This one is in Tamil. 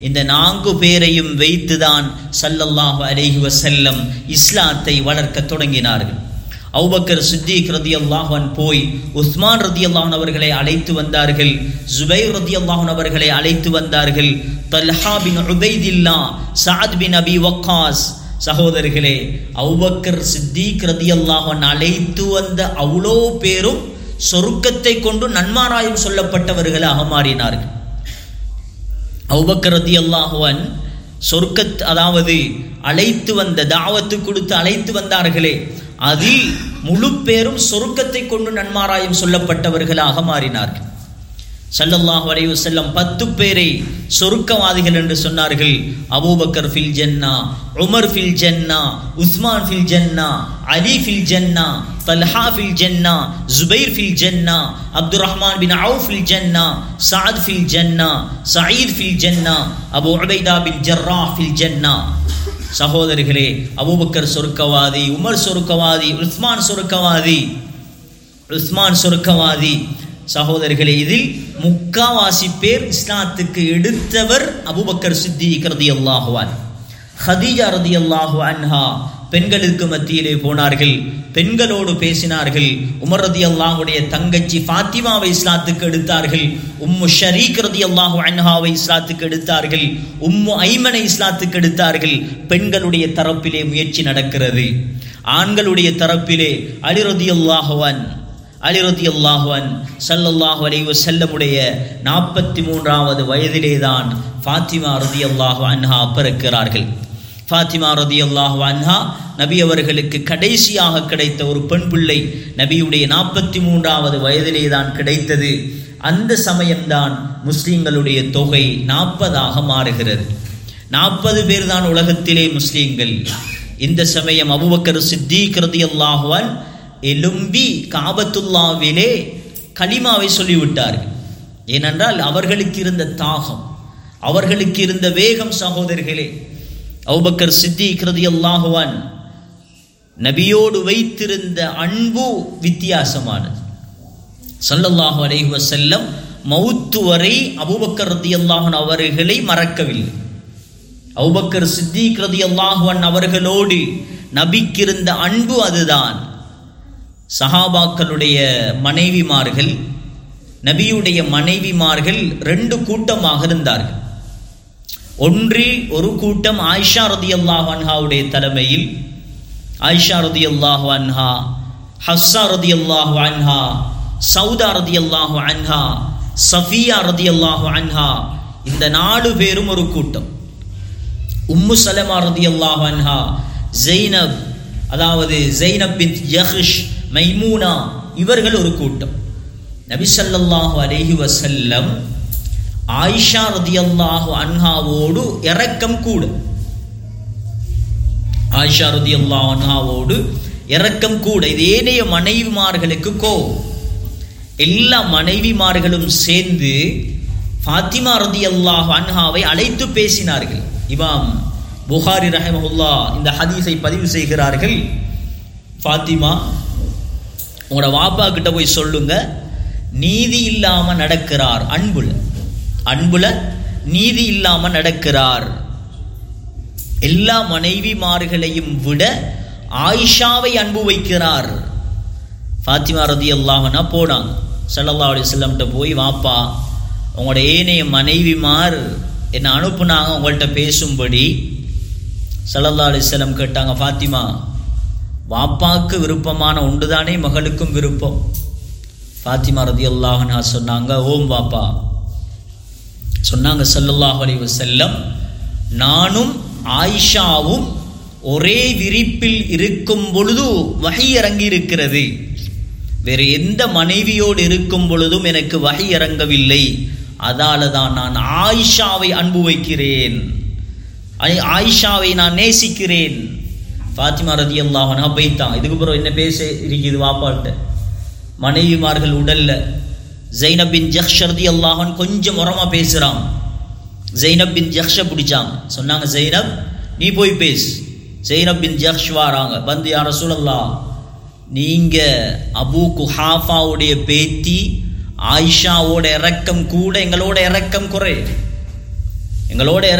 இந்த நான்கு பேரையும் வைத்துதான் சல்லல்லாஹு அலைஹி வஸல்லம் இஸ்லாத்தை வளர்க்க தொடங்கினார்கள் அவுபக்கர் சித்திக் ரதியல்லாஹன் போய் உஸ்மான் ரதியல்லாஹன் அவர்களை அழைத்து வந்தார்கள் ஜுபைர் ரதியல்லாஹன் அவர்களை அழைத்து வந்தார்கள் தல்ஹா பின் உபைதில்லா சாத் பின் அபி வக்காஸ் சகோதரர்களே அவுபக்கர் சித்திக் ரதியல்லாஹன் அழைத்து வந்த அவ்வளோ பேரும் சொருக்கத்தை கொண்டு நன்மாராயம் சொல்லப்பட்டவர்களாக மாறினார்கள் அவுபக்கர் ரதியல்லாஹுவன் சொர்க்கத் அதாவது அழைத்து வந்த தாவத்து கொடுத்து அழைத்து வந்தார்களே அதில் முழு பேரும் சொருக்கத்தை கொண்டு நன்மாராயம் சொல்லப்பட்டவர்களாக மாறினார்கள் சல்லல்லாஹு அலைஹி வஸல்லம் பத்து பேரை சொருக்கவாதிகள் என்று சொன்னார்கள் அபூபக்கர் ஃபில் ஜன்னா உமர் ஃபில் ஜன்னா உஸ்மான் ஃபில் ஜன்னா அலி ஃபில் ஜன்னா தல்ஹா ஃபில் ஜன்னா ஜுபைர் ஃபில் ஜன்னா அப்துல் ரஹ்மான் பின் அவுஃப் ஃபில் ஜன்னா சாத் ஃபில் ஜன்னா சயீத் ஃபில் ஜன்னா அபு உபைதா பின் ஜர்ரா ஃபில் ஜன்னா சகோதரிகளே அபூபக்கர் சொருக்கவாதி உமர் சொருக்கவாதி உஸ்மான் சொருக்கவாதி உஸ்மான் சொருக்கவாதி சகோதரர்களே இதில் முக்காவாசி பேர் இஸ்லாத்துக்கு எடுத்தவர் அபுபக்கர் சித்திக் ரதி அல்லாஹுவான் ஹதீஜா ரதி அல்லாஹு அன்ஹா பெண்களுக்கு மத்தியிலே போனார்கள் பெண்களோடு பேசினார்கள் உமர் ரதி அல்லாஹுடைய தங்கச்சி ஃபாத்திமாவை இஸ்லாத்துக்கு எடுத்தார்கள் உம்மு ஷரீக் ரதி அல்லாஹு அன்ஹாவை இஸ்லாத்துக்கு எடுத்தார்கள் உம்மு ஐமனை இஸ்லாத்துக்கு எடுத்தார்கள் பெண்களுடைய தரப்பிலே முயற்சி நடக்கிறது ஆண்களுடைய தரப்பிலே அலி ரதி அல்லாஹுவன் அலிரதி அல்லாஹுவன் சல்லல்லாஹு அலைஹி வஸல்லமுடைய நாற்பத்தி மூன்றாவது வயதிலே தான் ஃபாத்திமா ரதி அல்லாஹு அன்ஹா பிறக்கிறார்கள் ஃபாத்திமா ரதி அல்லாஹு அன்ஹா நபி அவர்களுக்கு கடைசியாக கிடைத்த ஒரு பெண் பிள்ளை நபியுடைய நாற்பத்தி மூன்றாவது வயதிலே தான் கிடைத்தது அந்த சமயம்தான் முஸ்லீம்களுடைய தொகை நாற்பதாக மாறுகிறது நாற்பது பேர் தான் உலகத்திலே முஸ்லீம்கள் இந்த சமயம் அபுபக்கர் சித்திக் ரதி அல்லாஹுவன் எலும்பி காபத்துல்லாவிலே கலிமாவை சொல்லிவிட்டார்கள் ஏனென்றால் அவர்களுக்கு இருந்த தாகம் அவர்களுக்கு இருந்த வேகம் சகோதரிகளே அவுபக்கர் சித்தி கிருதி அல்லாஹுவான் நபியோடு வைத்திருந்த அன்பு வித்தியாசமானது சல்லல்லாஹு அலைஹி வஸல்லம் மவுத்து வரை அபூபக்கர் ரதி அல்லாஹன் அவர்களை மறக்கவில்லை அவுபக்கர் சித்திக் ரதி அல்லாஹுவன் அவர்களோடு நபிக்கிருந்த அன்பு அதுதான் சஹாபாக்களுடைய மனைவிமார்கள் நபியுடைய மனைவிமார்கள் ரெண்டு கூட்டமாக இருந்தார்கள் ஒன்றில் ஒரு கூட்டம் ஆயிஷா ரதி அல்லாஹ் அன்ஹாவுடைய தலைமையில் ஆயிஷா ரதி அல்லாஹு அன்ஹா ஹஸ்ஸா ரதி அல்லாஹு அன்ஹா சவுதா ரதி அல்லாஹு அன்ஹா சஃபியா ரதி அல்லாஹு அன்ஹா இந்த நாலு பேரும் ஒரு கூட்டம் உம்மு சலமா ரதி அல்லாஹு அன்ஹா ஜெய்னப் அதாவது ஜெய்னப் பின் யஹ்ஷ் மைமூனா இவர்கள் ஒரு கூட்டம் நபி ஸல்லல்லாஹு அலைஹி வஸல்லம் ஆயிஷா ரதியல்லாஹு அன்ஹாவோடு இரக்கம் கூட ஆயிஷா ரதியல்லாஹு அன்ஹாவோடு இரக்கம் கூட இது ஏனைய மனைவிமார்களுக்கு கோவம் எல்லா மனைவிமார்களும் சேர்ந்து ஃபாத்திமா ரதியல்லாஹு அன்ஹாவை அழைத்து பேசினார்கள் இமாம் புகாரி ரஹமஹுல்லா இந்த ஹதீஸை பதிவு செய்கிறார்கள் ஃபாத்திமா உங்களோட வாப்பா கிட்ட போய் சொல்லுங்க நீதி இல்லாம நடக்கிறார் அன்புல அன்புல நீதி இல்லாம நடக்கிறார் எல்லா மனைவிமார்களையும் விட ஆயிஷாவை அன்பு வைக்கிறார் ஃபாத்திமா ரதி அல்லாஹனா போனாங்க சல்லல்லா அலிஸ்லம்கிட்ட போய் வாப்பா உங்களோட ஏனைய மனைவிமார் என்னை அனுப்புனாங்க உங்கள்கிட்ட பேசும்படி சல்லல்லா அலிஸ்லம் கேட்டாங்க ஃபாத்திமா வாப்பாக்கு விருப்பமான ஒன்றுதானே மகளுக்கும் விருப்பம் ஃபாத்திமா ரதி அல்லாஹனா சொன்னாங்க ஓம் வாப்பா சொன்னாங்க சல்லல்லாஹ் அலி வசல்லம் நானும் ஆயிஷாவும் ஒரே விரிப்பில் இருக்கும் பொழுது வகை இறங்கி இருக்கிறது வேறு எந்த மனைவியோடு இருக்கும் பொழுதும் எனக்கு வகை இறங்கவில்லை அதால தான் நான் ஆயிஷாவை அன்பு வைக்கிறேன் ஆயிஷாவை நான் நேசிக்கிறேன் ஃபாத்திமா ரதி அல்லாஹனா பைத்தான் இதுக்கு பிறகு என்ன பேச இருக்குது வாப்பாட்ட மனைவிமார்கள் உடல்ல ஜைனப் பின் ஜஹ்ஷ் ரதி அல்லாஹன் கொஞ்சம் உரமா பேசுறான் ஜைனப் பின் ஜஹ்ஷ பிடிச்சாங்க சொன்னாங்க ஜைனப் நீ போய் பேசு ஜைனப் பின் ஜஹ்ஷ் வாராங்க வந்து யார சூழல்லா நீங்க அபு குஹாஃபாவுடைய பேத்தி ஆயிஷாவோட இறக்கம் கூட எங்களோட இறக்கம் குறை எங்களோட